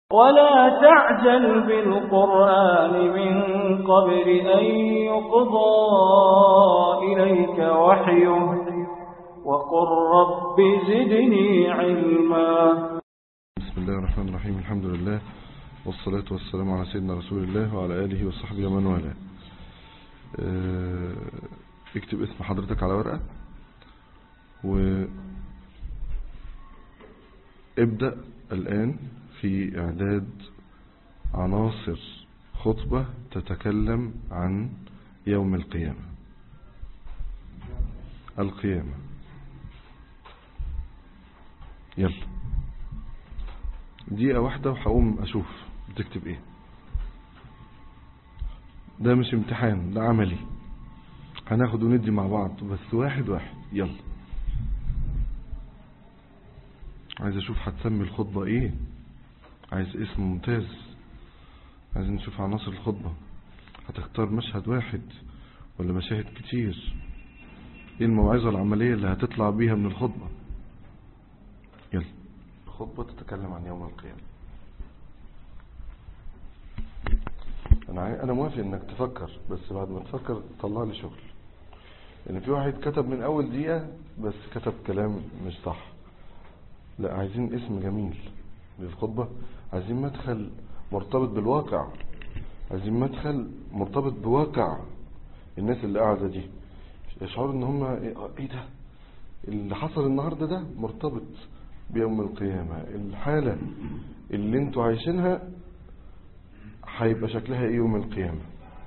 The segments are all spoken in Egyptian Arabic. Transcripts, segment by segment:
ولا تعجل بالقرآن من قبل أن يقضى إليك وحيه وقل رب زدني علما بسم الله الرحمن الرحيم الحمد لله والصلاة والسلام على سيدنا رسول الله وعلى آله وصحبه ومن والاه آه، اكتب اسم حضرتك على ورقة وابدأ الآن في إعداد عناصر خطبة تتكلم عن يوم القيامة القيامة يلا دقيقة واحدة وهقوم أشوف بتكتب إيه ده مش امتحان ده عملي هناخد وندي مع بعض بس واحد واحد يلا عايز أشوف هتسمي الخطبة إيه عايز اسم ممتاز عايزين نشوف عناصر الخطبة هتختار مشهد واحد ولا مشاهد كتير ايه الموعظة العملية اللي هتطلع بيها من الخطبة يلا الخطبة تتكلم عن يوم القيامة انا عاي... انا موافق انك تفكر بس بعد ما تفكر طلع لي شغل لان في واحد كتب من اول دقيقة بس كتب كلام مش صح لا عايزين اسم جميل للخطبة عايزين مدخل مرتبط بالواقع عايزين مدخل مرتبط بواقع الناس اللي قاعدة دي يشعروا ان هم ايه ده اللي حصل النهاردة ده مرتبط بيوم القيامة الحالة اللي انتوا عايشينها هيبقى شكلها ايه يوم القيامة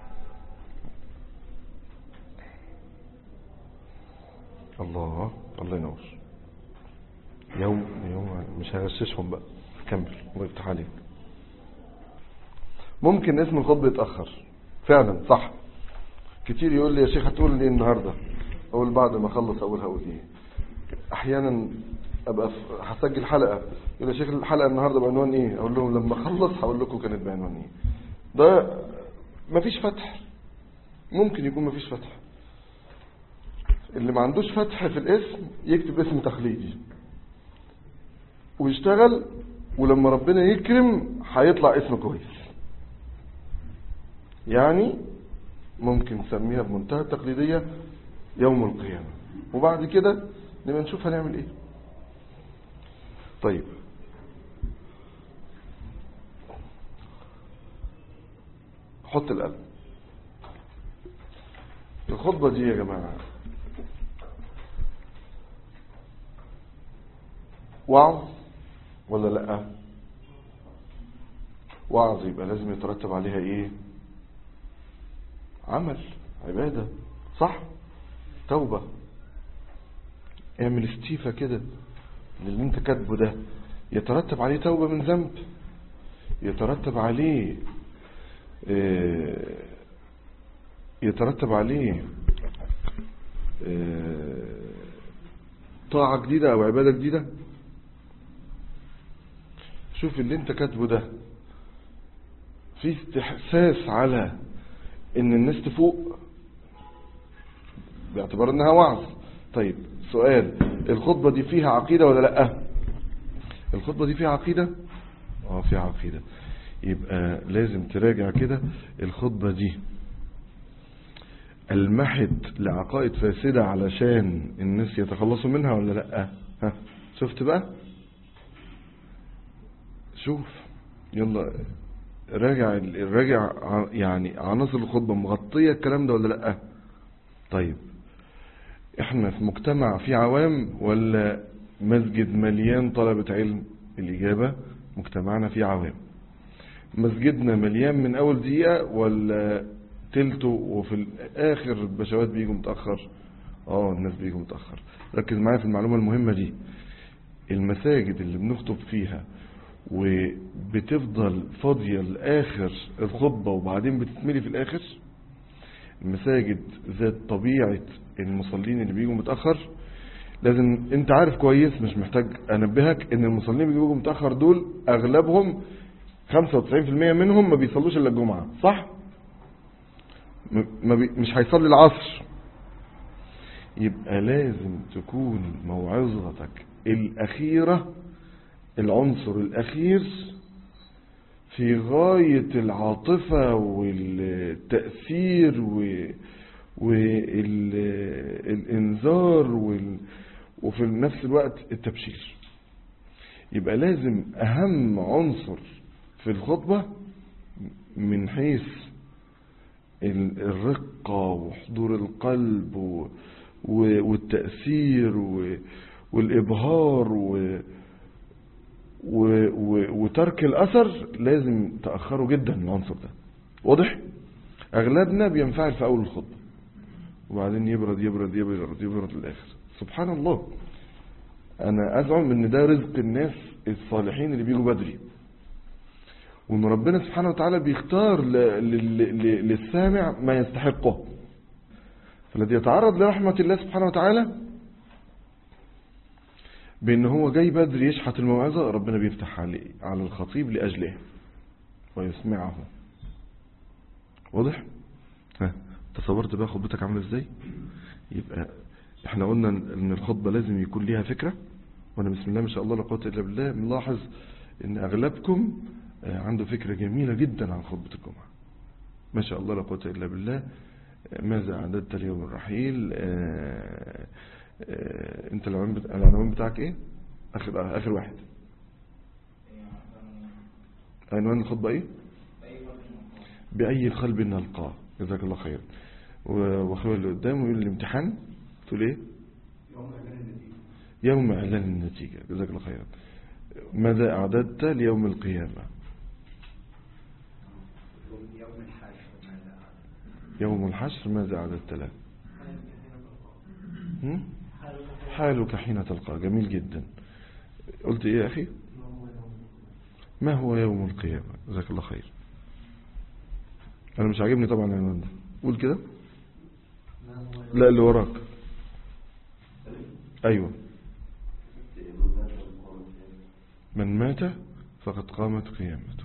الله الله ينور يوم يوم مش هغششهم بقى كمل الله يفتح عليك ممكن اسم الخطبة يتأخر فعلا صح كتير يقول لي يا شيخ هتقول لي النهاردة اقول بعد ما اخلص اقول هقول ايه احيانا ابقى هسجل حلقة يقول يا شيخ الحلقة النهاردة بعنوان ايه اقول لهم لما اخلص هقول لكم كانت بعنوان ايه ده مفيش فتح ممكن يكون مفيش فتح اللي ما عندوش فتح في الاسم يكتب اسم تقليدي ويشتغل ولما ربنا يكرم هيطلع اسم كويس يعني ممكن نسميها بمنتهى التقليدية يوم القيامة وبعد كده نبقى نشوف هنعمل ايه طيب حط القلب الخطبة دي يا جماعة وعظ ولا لا وعظ يبقى لازم يترتب عليها ايه عمل عبادة صح توبة اعمل استيفة كده للي انت كاتبه ده يترتب عليه توبة من ذنب يترتب عليه اه يترتب عليه اه طاعة جديدة او عبادة جديدة شوف اللي انت كاتبه ده في استحساس على ان الناس تفوق باعتبار انها وعظ طيب سؤال الخطبة دي فيها عقيدة ولا لا الخطبة دي فيها عقيدة اه فيها عقيدة يبقى لازم تراجع كده الخطبة دي المحد لعقائد فاسدة علشان الناس يتخلصوا منها ولا لا ها شفت بقى شوف يلا راجع راجع يعني عناصر الخطبة مغطية الكلام ده ولا لا طيب احنا في مجتمع فيه عوام ولا مسجد مليان طلبة علم الإجابة مجتمعنا فيه عوام مسجدنا مليان من أول دقيقة ولا تلته وفي الآخر البشوات بيجوا متأخر اه الناس بيجوا متأخر ركز معايا في المعلومة المهمة دي المساجد اللي بنخطب فيها وبتفضل فاضية لآخر الخطبة وبعدين بتتملي في الآخر المساجد ذات طبيعة المصلين اللي بيجوا متأخر لازم انت عارف كويس مش محتاج انبهك ان المصلين اللي بيجوا متأخر دول اغلبهم 95% منهم ما بيصلوش الا الجمعة صح ما بي مش هيصلي العصر يبقى لازم تكون موعظتك الأخيرة العنصر الأخير في غاية العاطفة والتأثير والإنذار وال... وفي نفس الوقت التبشير يبقى لازم أهم عنصر في الخطبة من حيث الرقة وحضور القلب والتأثير والإبهار وترك الأثر لازم تأخره جدا العنصر ده واضح؟ أغلبنا بينفعل في أول الخطبة وبعدين يبرد يبرد يبرد يبرد للآخر سبحان الله أنا أزعم إن ده رزق الناس الصالحين اللي بيجوا بدري وإن ربنا سبحانه وتعالى بيختار للسامع ما يستحقه فالذي يتعرض لرحمة الله سبحانه وتعالى بأن هو جاي بدري يشحت الموعظة ربنا بيفتح عليه على الخطيب لأجله ويسمعه واضح؟ ها تصورت بقى خطبتك عامله ازاي؟ يبقى احنا قلنا ان الخطبة لازم يكون ليها فكرة وانا بسم الله ما شاء الله لا قوه الا بالله ملاحظ ان اغلبكم عنده فكرة جميلة جدا عن خطبة الجمعة ما شاء الله لا قوه الا بالله ماذا أعددت اليوم الرحيل آآ آآ انت العنوان بتاعك ايه اخر, آخر واحد عنوان الخطبة ايه بأي قلب نلقاه جزاك الله خير واخويا اللي قدام ويقول الامتحان تقول ايه يوم اعلان النتيجة جزاك الله خيرا ماذا اعددت ليوم القيامة يوم الحشر ماذا أعددت له حالك حين تلقى جميل جدا قلت ايه يا اخي ما هو يوم القيامة جزاك الله خير انا مش عاجبني طبعا العنوان ده قول كده لا اللي وراك ايوه من مات فقد قامت قيامته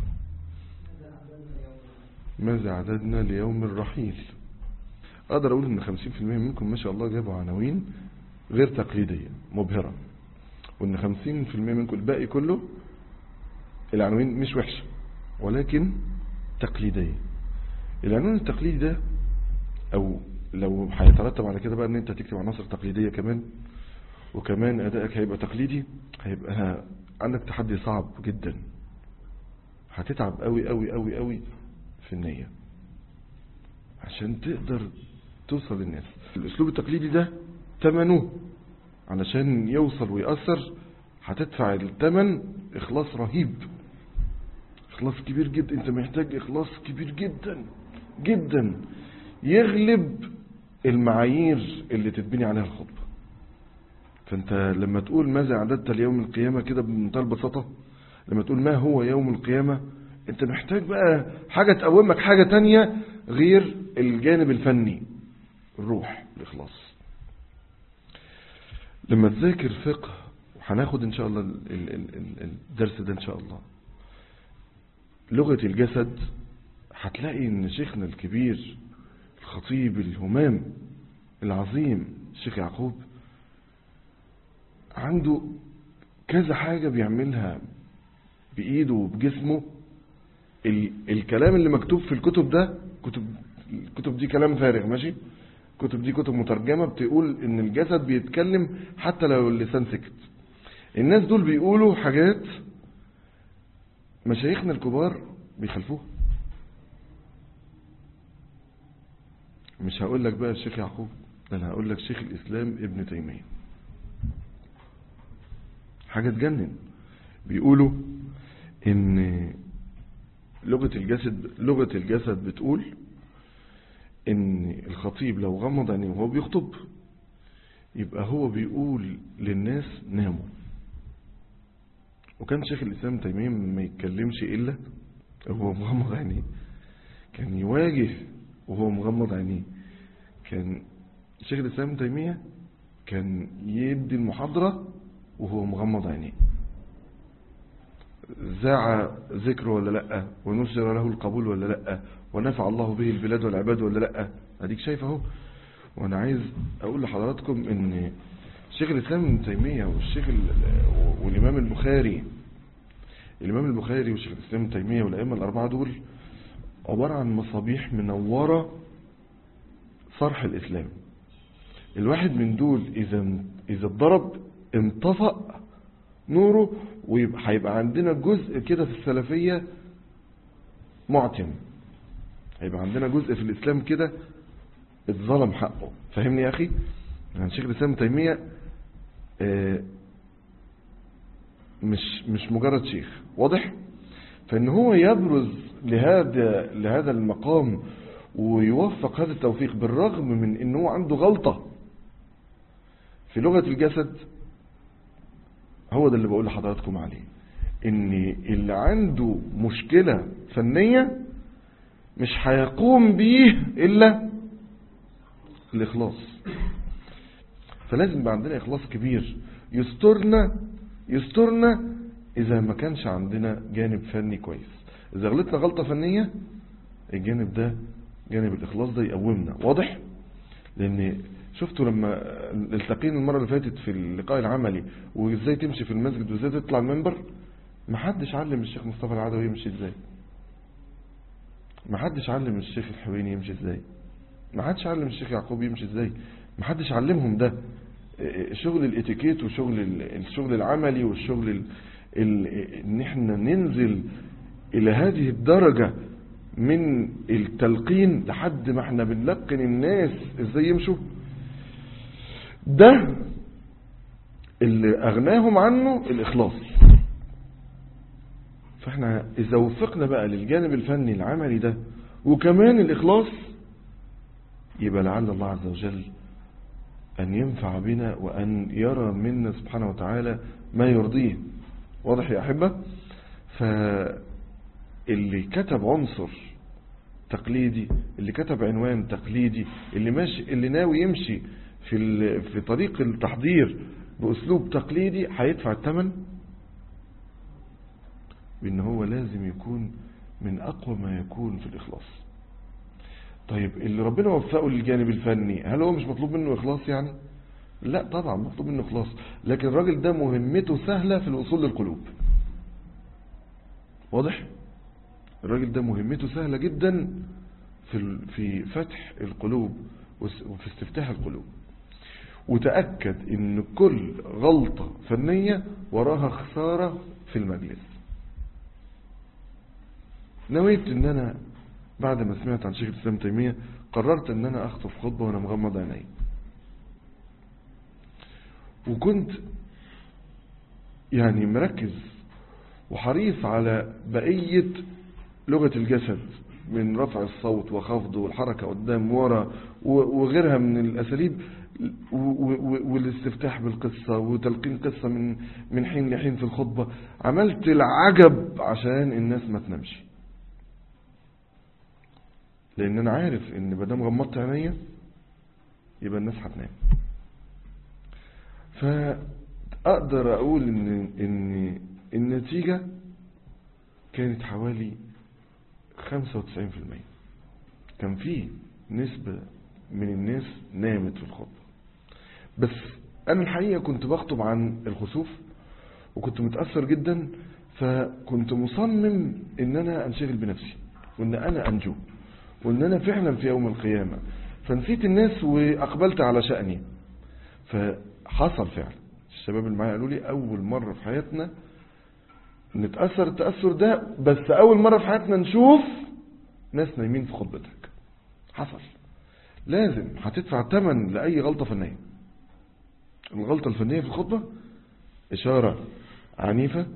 ماذا عددنا ليوم الرحيل اقدر اقول ان 50% منكم ما شاء الله جابوا عناوين غير تقليدية مبهرة وان 50% منكم الباقي كله العناوين مش وحشة ولكن تقليدية العنوان التقليدي ده او لو هيترتب على كده بقى ان انت تكتب عناصر تقليدية كمان وكمان ادائك هيبقى تقليدي هيبقى عندك تحدي صعب جدا هتتعب قوي قوي قوي قوي في النية عشان تقدر توصل للناس الاسلوب التقليدي ده ثمنه علشان يوصل ويأثر هتدفع الثمن اخلاص رهيب اخلاص كبير جدا انت محتاج اخلاص كبير جدا جدا يغلب المعايير اللي تتبني عليها الخطبة فانت لما تقول ماذا اعددت ليوم القيامة كده بمنتهى البساطة لما تقول ما هو يوم القيامة انت محتاج بقى حاجة تقومك حاجة تانية غير الجانب الفني الروح الاخلاص لما تذاكر فقه وهناخد ان شاء الله الدرس ده ان شاء الله لغة الجسد هتلاقي ان شيخنا الكبير الخطيب الهمام العظيم الشيخ يعقوب عنده كذا حاجة بيعملها بإيده وبجسمه ال الكلام اللي مكتوب في الكتب ده كتب الكتب دي كلام فارغ ماشي الكتب دي كتب مترجمة بتقول ان الجسد بيتكلم حتى لو اللسان سكت الناس دول بيقولوا حاجات مشايخنا الكبار بيخلفوها مش هقول لك بقى الشيخ يعقوب انا هقول لك شيخ الاسلام ابن تيمية حاجة تجنن بيقولوا ان لغة الجسد لغة الجسد بتقول ان الخطيب لو غمض عينيه وهو بيخطب يبقى هو بيقول للناس ناموا وكان شيخ الاسلام تيمية ما يتكلمش الا وهو مغمض عينيه كان يواجه وهو مغمض عينيه كان شيخ الاسلام تيمية كان يدي المحاضرة وهو مغمض عينيه زاع ذكره ولا لا ونشر له القبول ولا لا ونفع الله به البلاد والعباد ولا لا اديك شايف اهو وانا عايز اقول لحضراتكم ان شيخ الاسلام ابن تيميه والشيخ والامام البخاري الإمام البخاري وشيخ الإسلام ابن تيمية والأئمة الأربعة دول عبارة عن مصابيح منورة صرح الإسلام الواحد من دول إذا إذا اتضرب انطفأ نوره ويبقى هيبقى عندنا جزء كده في السلفية معتم هيبقى عندنا جزء في الإسلام كده اتظلم حقه فاهمني يا أخي يعني شيخ الإسلام ابن تيمية آه، مش مش مجرد شيخ واضح فإن هو يبرز لهذا لهذا المقام ويوفق هذا التوفيق بالرغم من ان هو عنده غلطة في لغة الجسد هو ده اللي بقول لحضراتكم عليه ان اللي عنده مشكلة فنية مش هيقوم بيه الا الاخلاص فلازم يبقى عندنا اخلاص كبير يسترنا يسترنا اذا ما كانش عندنا جانب فني كويس اذا غلطنا غلطة فنية الجانب ده جانب الاخلاص ده يقومنا واضح لان شفتوا لما التقينا المرة اللي فاتت في اللقاء العملي وازاي تمشي في المسجد وازاي تطلع المنبر محدش علم الشيخ مصطفى العدوي يمشي ازاي محدش علم الشيخ الحويني يمشي ازاي محدش علم الشيخ يعقوب يمشي ازاي محدش علمهم ده شغل الاتيكيت وشغل الشغل العملي والشغل ال... ال... ان احنا ننزل الى هذه الدرجة من التلقين لحد ما احنا بنلقن الناس ازاي يمشوا ده اللي اغناهم عنه الاخلاص فاحنا اذا وفقنا بقى للجانب الفني العملي ده وكمان الاخلاص يبقى لعل الله عز وجل ان ينفع بنا وان يرى منا سبحانه وتعالى ما يرضيه واضح يا احبه فاللي كتب عنصر تقليدي اللي كتب عنوان تقليدي اللي ماشي اللي ناوي يمشي في في طريق التحضير باسلوب تقليدي هيدفع الثمن بان هو لازم يكون من اقوى ما يكون في الاخلاص طيب اللي ربنا وفقه للجانب الفني هل هو مش مطلوب منه اخلاص يعني لا طبعا مطلوب منه اخلاص لكن الراجل ده مهمته سهلة في الوصول للقلوب واضح الراجل ده مهمته سهلة جدا في في فتح القلوب وفي استفتاح القلوب وتأكد ان كل غلطة فنية وراها خسارة في المجلس نويت ان انا بعد ما سمعت عن شيخ الاسلام تيمية قررت ان انا اخطف خطبة وانا مغمض عيني وكنت يعني مركز وحريص على بقية لغة الجسد من رفع الصوت وخفضه والحركة قدام ورا وغيرها من الأساليب والاستفتاح بالقصة وتلقين قصة من من حين لحين في الخطبة عملت العجب عشان الناس ما تنامش لأن أنا عارف إن بدام غمضت عينيا يبقى الناس هتنام فأقدر أقول إن إن النتيجة كانت حوالي 95% كان في نسبة من الناس نامت في الخطبة بس أنا الحقيقة كنت بخطب عن الخسوف وكنت متأثر جدا فكنت مصمم إن أنا أنشغل بنفسي وإن أنا أنجو وإن أنا فعلا في يوم القيامة فنسيت الناس وأقبلت على شأني فحصل فعلا الشباب اللي معايا قالوا لي أول مرة في حياتنا نتأثر التأثر ده بس أول مرة في حياتنا نشوف ناس نايمين في خطبتك حصل لازم هتدفع ثمن لأي غلطة فنية الغلطة الفنية في الخطبة إشارة عنيفة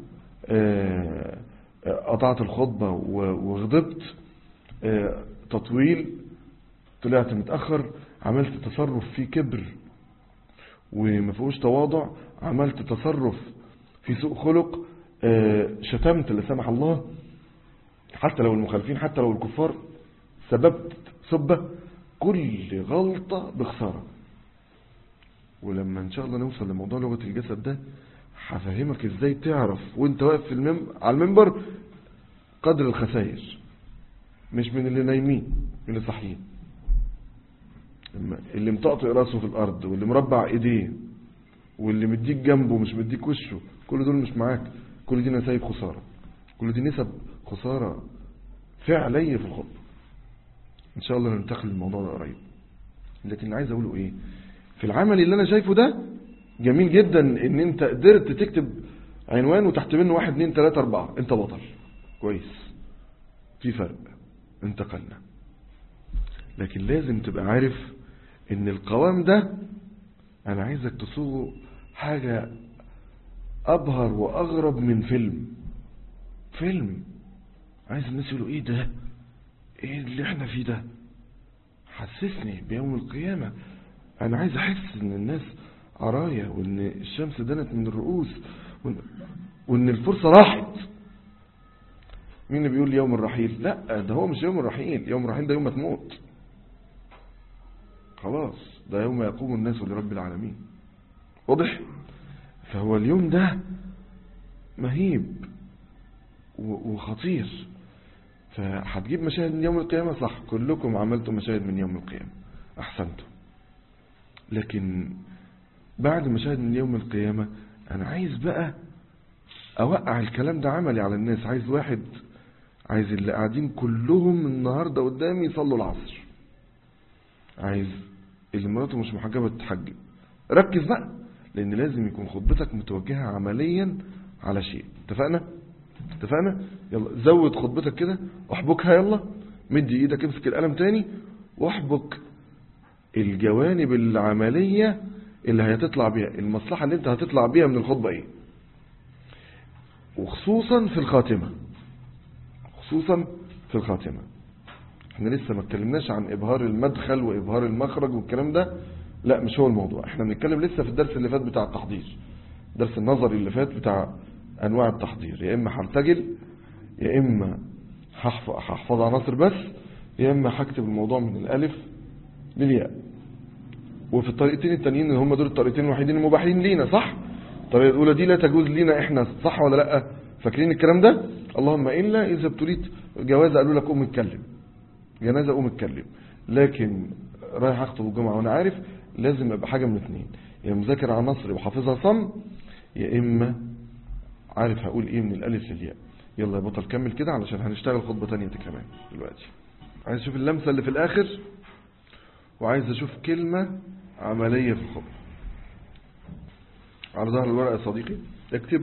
قطعت الخطبة وغضبت تطويل طلعت متأخر عملت تصرف فيه كبر وما فيهوش تواضع عملت تصرف في سوء خلق شتمت لا سمح الله حتى لو المخالفين حتى لو الكفار سببت سبة كل غلطة بخسارة ولما ان شاء الله نوصل لموضوع لغة الجسد ده هفهمك ازاي تعرف وانت واقف في المم... على المنبر قدر الخسائر مش من اللي نايمين من اللي صاحيين اللي مطقطق راسه في الارض واللي مربع ايديه واللي مديك جنبه مش مديك وشه كل دول مش معاك كل دي نسايب خسارة كل دي نسب خسارة فعلية في الخطبة ان شاء الله ننتقل للموضوع ده قريب لكن اللي عايز اقوله ايه في العمل اللي انا شايفه ده جميل جدا ان انت قدرت تكتب عنوان وتحت منه واحد اتنين تلاتة اربعة انت بطل كويس في فرق انتقلنا لكن لازم تبقى عارف ان القوام ده انا عايزك تصوغه حاجة ابهر واغرب من فيلم فيلم عايز الناس يقولوا ايه ده ايه اللي احنا فيه ده حسسني بيوم القيامة انا عايز احس ان الناس عرايا وان الشمس دنت من الرؤوس وان, وإن الفرصة راحت مين اللي بيقول يوم الرحيل لا ده هو مش يوم الرحيل يوم الرحيل ده يوم ما تموت خلاص ده يوم يقوم الناس لرب العالمين واضح فهو اليوم ده مهيب وخطير فهتجيب مشاهد من يوم القيامة صح كلكم عملتم مشاهد من يوم القيامة أحسنتم لكن بعد مشاهد من يوم القيامة أنا عايز بقى أوقع الكلام ده عملي على الناس عايز واحد عايز اللي قاعدين كلهم النهاردة قدامي يصلوا العصر عايز اللي مراته مش محجبة تتحجب ركز بقى لأن لازم يكون خطبتك متوجهة عمليا على شيء اتفقنا؟ اتفقنا يلا زود خطبتك كده احبكها يلا مدي ايدك امسك القلم تاني واحبك الجوانب العملية اللي هتطلع بيها المصلحة اللي انت هتطلع بيها من الخطبة ايه وخصوصا في الخاتمة خصوصا في الخاتمة احنا لسه ما اتكلمناش عن ابهار المدخل وابهار المخرج والكلام ده لا مش هو الموضوع احنا بنتكلم لسه في الدرس اللي فات بتاع التحضير الدرس النظري اللي فات بتاع انواع التحضير يا اما هرتجل يا اما هحفظ عناصر بس يا اما هكتب الموضوع من الالف للياء وفي الطريقتين التانيين اللي هم دول الطريقتين الوحيدين المباحين لينا صح الطريقه الاولى دي لا تجوز لينا احنا صح ولا لا فاكرين الكلام ده اللهم الا اذا ابتليت جواز قالوا لك قوم اتكلم جنازه قوم اتكلم لكن رايح اخطب الجمعه وانا عارف لازم ابقى حاجه من اثنين يا مذاكر عناصري وحافظها صم يا اما عارف هقول ايه من الالف للياء يلا يا بطل كمل كده علشان هنشتغل خطبه تانية كمان دلوقتي عايز اشوف اللمسه اللي في الاخر وعايز اشوف كلمه عمليه في الخطبه على ظهر الورقه يا صديقي اكتب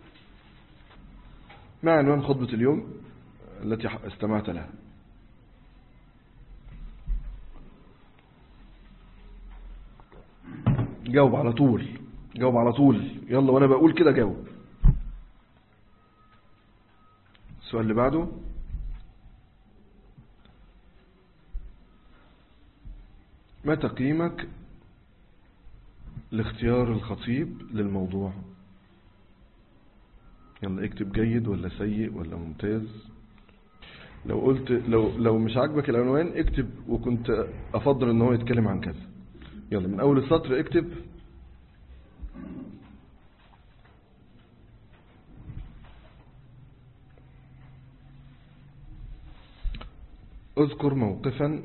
ما عنوان خطبه اليوم التي استمعت لها جاوب على طول جاوب على طول يلا وانا بقول كده جاوب السؤال اللي بعده ما تقييمك لاختيار الخطيب للموضوع يلا اكتب جيد ولا سيء ولا ممتاز لو قلت لو لو مش عاجبك العنوان اكتب وكنت افضل ان هو يتكلم عن كذا يلا من اول السطر اكتب اذكر موقفا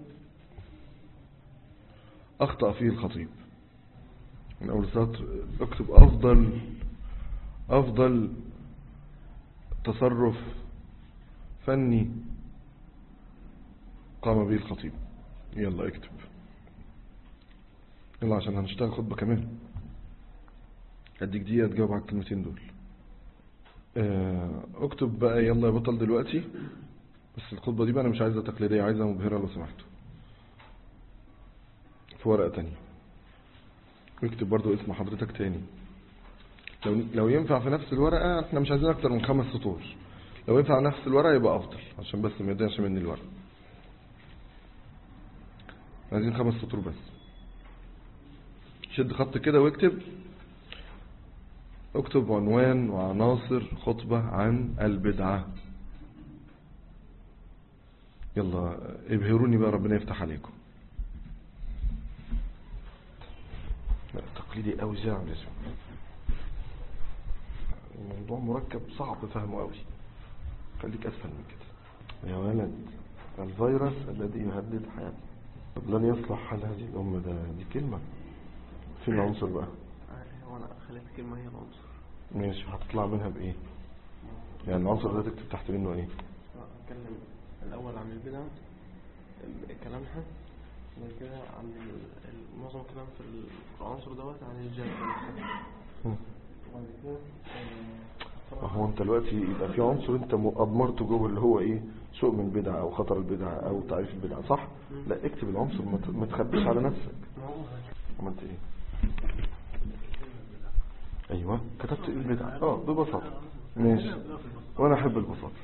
اخطأ فيه الخطيب من اول سطر اكتب افضل افضل تصرف فني قام به الخطيب يلا اكتب يلا عشان هنشتغل خطبة كمان اديك دقيقة تجاوب على الكلمتين دول اكتب بقى يلا يا بطل دلوقتي بس الخطبة دي بقى انا مش عايزها تقليدية عايزها مبهرة لو سمحتوا في ورقة تانية واكتب برضو اسم حضرتك تاني لو لو ينفع في نفس الورقة احنا مش عايزين اكتر من خمس سطور لو ينفع نفس الورقة يبقى افضل عشان بس ما يضيعش مني الورقة عايزين خمس سطور بس شد خط كده واكتب اكتب عنوان وعناصر خطبة عن البدعة يلا ابهروني بقى ربنا يفتح عليكم لا تقليدي قوي زي عم الموضوع مركب صعب فهمه قوي خليك اسهل من كده يا ولد الفيروس الذي يهدد حياتنا طب لن يصلح حال هذه الأمة ده دي كلمة فين العنصر بقى وانا خليت الكلمة هي العنصر ماشي هتطلع منها بإيه يعني العنصر ده تكتب تحت منه ايه اتكلم الاول عن البدع ال- كلامها وبعد كده عن ال- ال- معظم الكلام في العنصر دوت عن الجهل مم. وبعد كده ما هو انت دلوقتي يبقى في عنصر انت م- اضمرته جوه اللي هو ايه سوء من البدعة او خطر البدعة او تعريف البدعة صح لا اكتب العنصر ما ت- ما تخبيش على نفسك عملت ايه ايوه كتبت ايه البدعة اه ببساطة ماشي وانا احب البساطة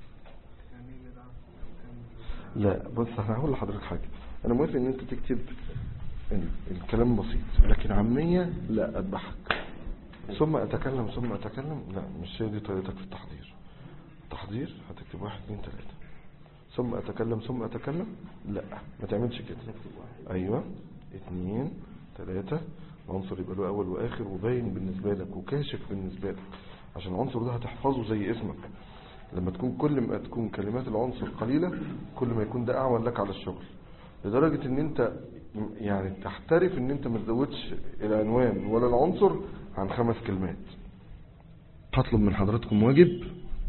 لا بص انا هقول لحضرتك حاجة انا موافق ان انت تكتب ال- الكلام بسيط لكن عامية لا اذبحك ثم اتكلم ثم اتكلم لا مش هي دي طريقتك في التحضير التحضير هتكتب واحد اتنين تلاتة ثم اتكلم ثم اتكلم لا ما تعملش كده ايوه اتنين تلاتة العنصر يبقى له اول واخر وباين بالنسبة لك وكاشف بالنسبة لك عشان العنصر ده هتحفظه زي اسمك لما تكون كل ما تكون كلمات العنصر قليلة كل ما يكون ده اعون لك على الشغل لدرجة ان انت يعني تحترف ان انت ما تزودش العنوان ولا العنصر عن خمس كلمات هطلب من حضراتكم واجب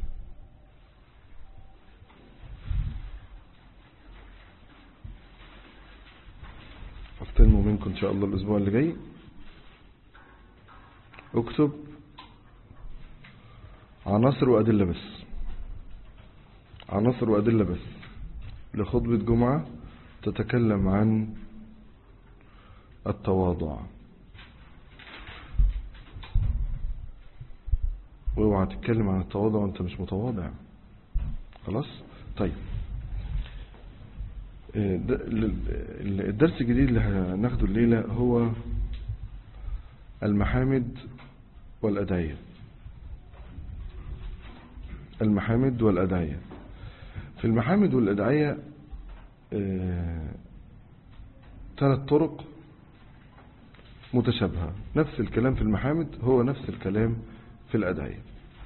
هستلمه منكم ان شاء الله الاسبوع اللي جاي اكتب عناصر وادلة بس عناصر وادلة بس لخطبة جمعة تتكلم عن التواضع واوعى تتكلم عن التواضع وانت مش متواضع خلاص طيب آه، د- ال- الدرس الجديد اللي هناخده الليلة هو المحامد والأدعية المحامد والأدعية في المحامد والأدعية آه، ثلاث طرق متشابهة نفس الكلام في المحامد هو نفس الكلام في الأدعية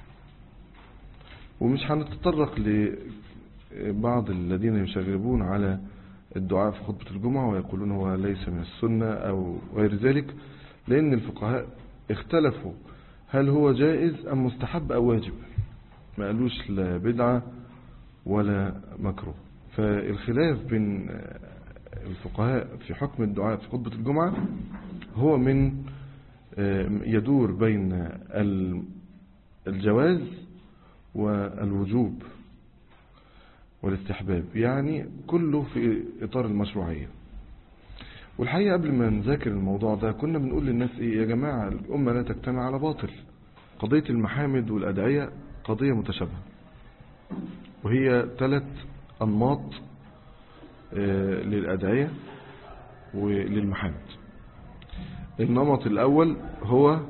ومش هنتطرق لبعض الذين يشغبون على الدعاء في خطبة الجمعة ويقولون هو ليس من السنة أو غير ذلك لأن الفقهاء اختلفوا هل هو جائز أم مستحب أو واجب ما قالوش لا بدعة ولا مكروه فالخلاف بين الفقهاء في حكم الدعاء في خطبة الجمعة هو من يدور بين ال- الجواز والوجوب والاستحباب يعني كله في إطار المشروعية والحقيقة قبل ما نذاكر الموضوع ده كنا بنقول للناس إيه يا جماعة الأمة لا تجتمع على باطل قضية المحامد والأدعية قضية متشابهة وهي ثلاث أنماط آه، للأدعية وللمحامد النمط الأول هو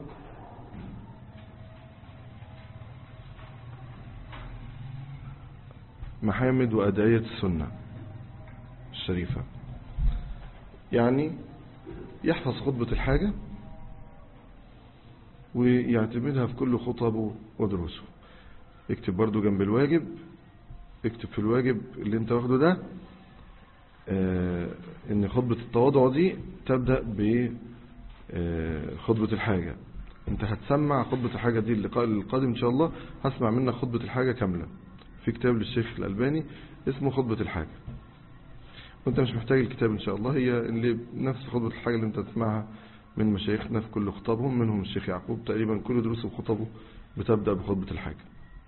محامد وأدعية السنة الشريفة يعني يحفظ خطبة الحاجة ويعتمدها في كل خطبه ودروسه اكتب برضو جنب الواجب اكتب في الواجب اللي انت واخده ده آه ان خطبة التواضع دي تبدأ ب آه، خطبة الحاجة انت هتسمع خطبة الحاجة دي اللقاء القادم ان شاء الله هسمع منك خطبة الحاجة كاملة في كتاب للشيخ الألباني اسمه خطبة الحاجة وانت مش محتاج الكتاب ان شاء الله هي اللي نفس خطبة الحاجة اللي انت تسمعها من مشايخنا في كل خطابهم منهم الشيخ يعقوب تقريبا كل دروس وخطبه بتبدأ بخطبة الحاجة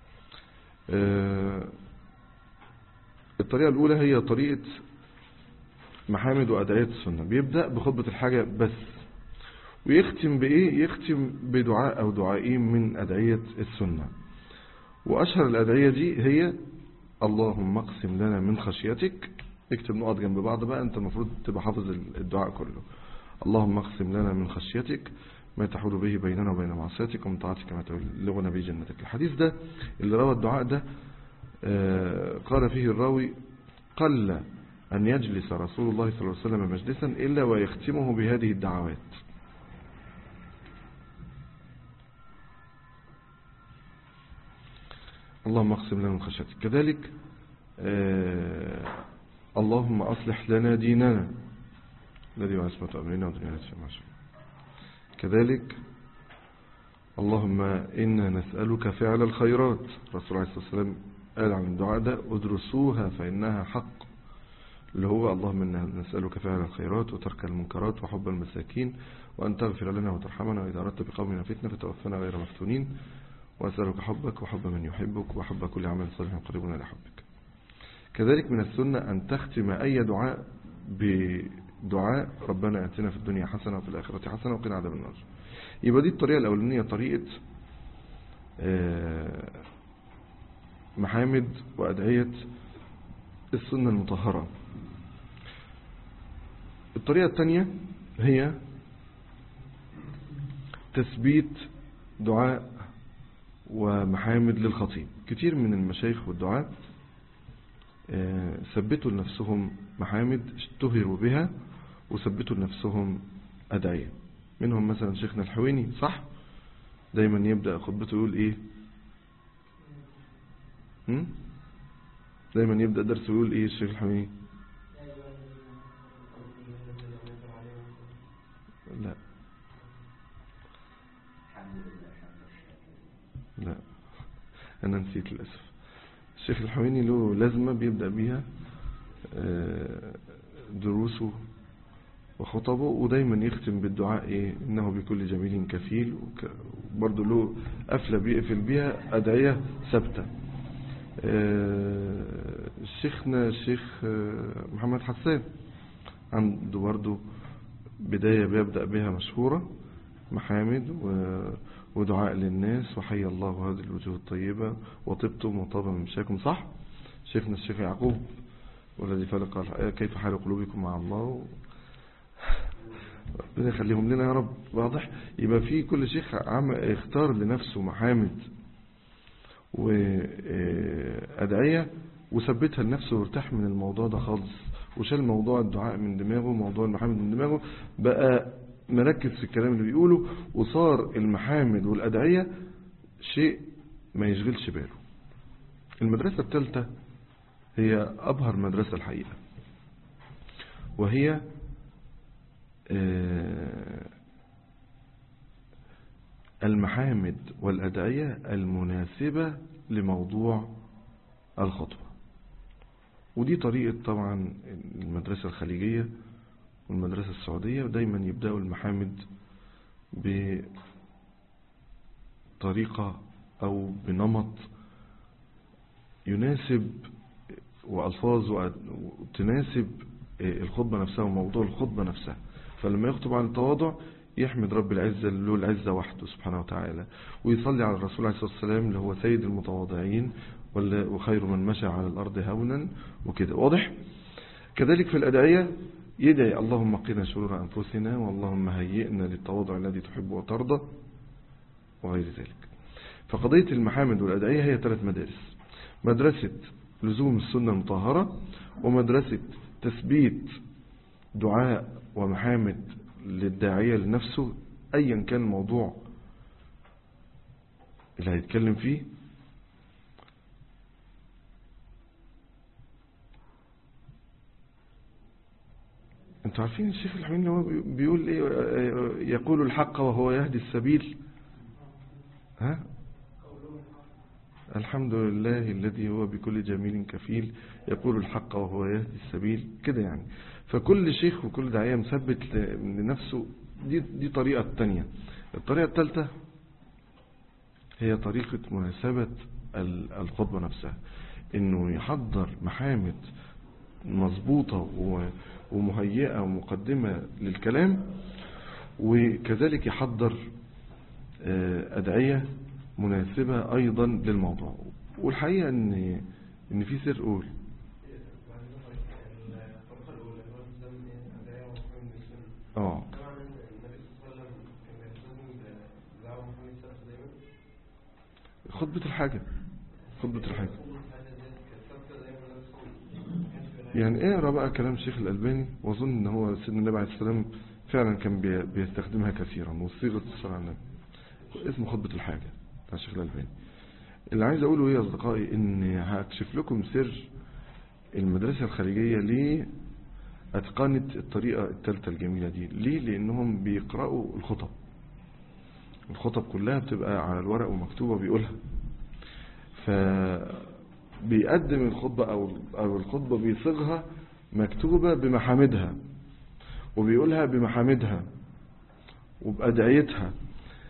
آه، الطريقة الأولى هي طريقة محامد وأدعية السنة بيبدأ بخطبة الحاجة بس ويختم بإيه يختم بدعاء أو دعائين من أدعية السنة وأشهر الأدعية دي هي اللهم اقسم لنا من خشيتك اكتب نقط جنب بعض بقى أنت المفروض تبقى حافظ الدعاء كله اللهم اقسم لنا من خشيتك ما تحول به بيننا وبين معصيتك ومن طاعتك ما تبلغنا به جنتك الحديث ده اللي روى الدعاء ده آه، قال فيه الراوي قل أن يجلس رسول الله صلى الله عليه وسلم مجلسا إلا ويختمه بهذه الدعوات اللهم اقسم لنا من خشيتك كذلك آه اللهم أصلح لنا ديننا الذي هو عصمة أمرنا ودنيانا في معشر كذلك اللهم إنا نسألك فعل الخيرات الرسول عليه الصلاة والسلام قال عن الدعاء ده ادرسوها فإنها حق اللي هو اللهم إنا نسألك فعل الخيرات وترك المنكرات وحب المساكين وأن تغفر لنا وترحمنا وإذا أردت بقومنا فتنة فتوفنا غير مفتونين وأسألك حبك وحب من يحبك وحب كل عمل صالح قريبنا لحبك كذلك من السنة أن تختم أي دعاء بدعاء ربنا أتنا في الدنيا حسنة وفي الآخرة حسنة وقنا عذاب النار يبقى دي الطريقة الأولانية طريقة آه، محامد وأدعية السنة المطهرة الطريقة الثانية هي تثبيت دعاء ومحامد للخطيب كتير من المشايخ والدعاء آه، ثبتوا لنفسهم محامد اشتهروا بها وثبتوا لنفسهم أدعية منهم مثلا شيخنا الحويني صح دايما يبدأ خطبته يقول ايه هم؟ دايما يبدأ درسه يقول ايه الشيخ الحويني لا لا انا نسيت للأسف الشيخ الحويني له لازمة بيبدأ بيها آه، دروسه وخطبه ودايما يختم بالدعاء ايه انه بكل جميل كفيل وك- وبرضه له قفله بيقفل بيها ادعيه ثابته آه، شيخنا الشيخ آه، محمد حسان عنده برضه بدايه بيبدا بها مشهوره محامد و- ودعاء للناس وحي الله هذه الوجوه الطيبه وطبتم وطاب ممشاكم صح شيخنا الشيخ يعقوب والذي فلق الح- كيف حال قلوبكم مع الله ربنا يخليهم لنا يا رب واضح يبقى في كل شيخ عم اختار لنفسه محامد وأدعية وثبتها لنفسه وارتاح من الموضوع ده خالص وشال موضوع الدعاء من دماغه موضوع المحامد من دماغه بقى مركز في الكلام اللي بيقوله وصار المحامد والأدعية شيء ما يشغلش باله المدرسة الثالثة هي أبهر مدرسة الحقيقة وهي آه، المحامد والأدعية المناسبة لموضوع الخطبة ودي طريقة طبعا المدرسة الخليجية والمدرسة السعودية ودايما يبدأوا المحامد بطريقة أو بنمط يناسب وألفاظ تناسب الخطبة نفسها وموضوع الخطبة نفسها فلما يخطب عن التواضع يحمد رب العزة اللي له العزة وحده سبحانه وتعالى ويصلي على الرسول عليه الصلاة والسلام اللي هو سيد المتواضعين ولا- وخير من مشى على الأرض هونا وكده واضح كذلك في الأدعية يدعي اللهم قنا شرور أنفسنا واللهم هيئنا للتواضع الذي تحب وترضى وغير ذلك فقضية المحامد والأدعية هي ثلاث مدارس مدرسة لزوم السنة المطهرة ومدرسة تثبيت دعاء ومحامد للداعية لنفسه أيا كان الموضوع اللي هيتكلم فيه انتوا عارفين الشيخ الحميد اللي هو بيقول ايه يقول الحق وهو يهدي السبيل ها الحمد لله الذي هو بكل جميل كفيل يقول الحق وهو يهدي السبيل كده يعني فكل شيخ وكل داعية مثبت لنفسه دي, دي طريقة تانية الطريقة الثالثة هي طريقة مناسبة ال- الخطبة نفسها انه يحضر محامد مظبوطة و- ومهيئة ومقدمة للكلام وكذلك يحضر آه، أدعية مناسبة أيضا للموضوع والحقيقة أن إن في سر قول الطبقة الأولى اللي هو الإسلام أدعية ومحامد من السنة اه طبعا النبي صلى الله عليه وسلم كان بيلتزم بدعوة محمد السلف دايما خطبة الحاجة خطبة الحاجة الحاجة ديت كانت ثابتة دايما النبي صلى الله عليه وسلم ما كانش في غير يعني اقرا بقى كلام الشيخ الألباني وأظن إن هو سيدنا النبي عليه السلام فعلا كان بي- بيستخدمها كثيرا وصيغة الصلاة على النبي اسمه خطبة الحاجة بتاع الشيخ الألباني اللي عايز أقوله إيه يا أصدقائي إن هكشف لكم سر المدرسة الخارجية ليه أتقنت الطريقة الثالثة الجميلة دي ليه لأنهم بيقرأوا الخطب الخطب كلها بتبقى على الورق ومكتوبة بيقولها فبيقدم الخطبة أو, أو الخطبة بيصيغها مكتوبة بمحامدها وبيقولها بمحامدها وبأدعيتها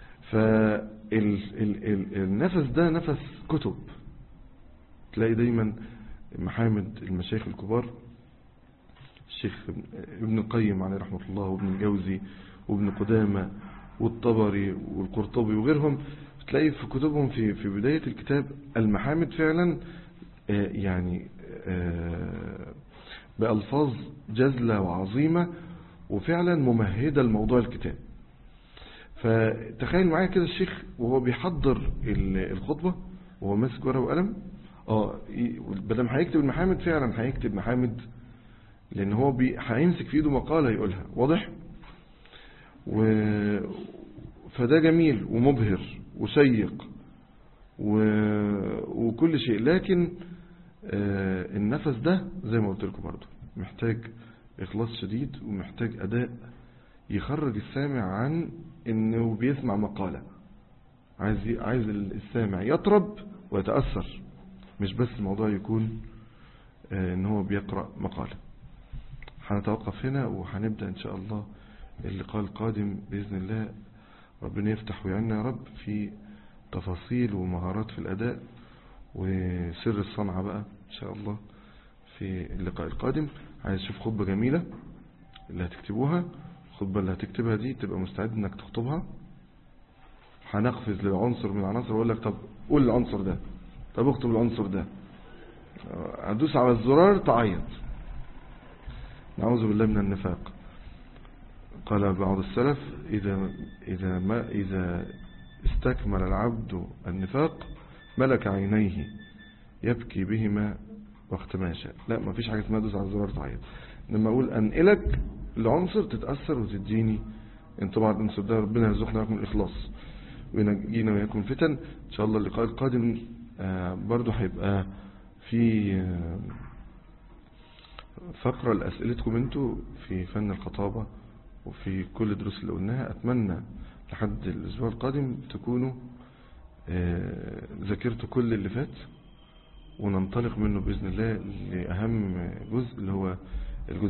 فالنفس ده نفس كتب تلاقي دايما محامد المشايخ الكبار الشيخ ابن القيم عليه رحمة الله وابن الجوزي وابن قدامة والطبري والقرطبي وغيرهم تلاقي في كتبهم في في بداية الكتاب المحامد فعلا آه، يعني آه، بألفاظ جزلة وعظيمة وفعلا ممهدة لموضوع الكتاب فتخيل معايا كده الشيخ وهو بيحضر ال- الخطبة وهو ماسك ورقة وقلم اه ي- بدل ما هيكتب المحامد فعلا هيكتب محامد لان هو بي- هيمسك في ايده مقالة يقولها واضح و... فده جميل ومبهر وشيق و... وكل شيء لكن آه، النفس ده زي ما قلت لكم برضه محتاج إخلاص شديد ومحتاج أداء يخرج السامع عن إنه بيسمع مقالة عايز عايز السامع يطرب ويتأثر مش بس الموضوع يكون آه، إن هو بيقرأ مقالة هنتوقف هنا وهنبدأ إن شاء الله اللقاء القادم بإذن الله ربنا يفتح ويعنا يا رب في تفاصيل ومهارات في الأداء وسر الصنعة بقى إن شاء الله في اللقاء القادم عايز أشوف خطبة جميلة اللي هتكتبوها الخطبة اللي هتكتبها دي تبقى مستعد إنك تخطبها هنقفز لعنصر من العناصر وأقول لك طب قول العنصر ده طب اكتب العنصر ده هتدوس على الزرار تعيط نعوذ بالله من النفاق قال بعض السلف إذا, إذا, ما إذا استكمل العبد النفاق ملك عينيه يبكي بهما وقت ما شاء لا ما فيش حاجة اسمها دوس على الزرار تعيط لما أقول أنقلك لعنصر تتأثر وتديني انطباع العنصر ده ربنا يرزقنا لكم الإخلاص وينجينا ويكون فتن إن شاء الله اللقاء القادم آه، برضو هيبقى في آه، فقرة لأسئلتكم انتوا في فن الخطابة وفي كل الدروس اللي قلناها أتمنى لحد الأسبوع القادم تكونوا آه، ذاكرتوا كل اللي فات وننطلق منه بإذن الله لأهم جزء اللي هو الجزء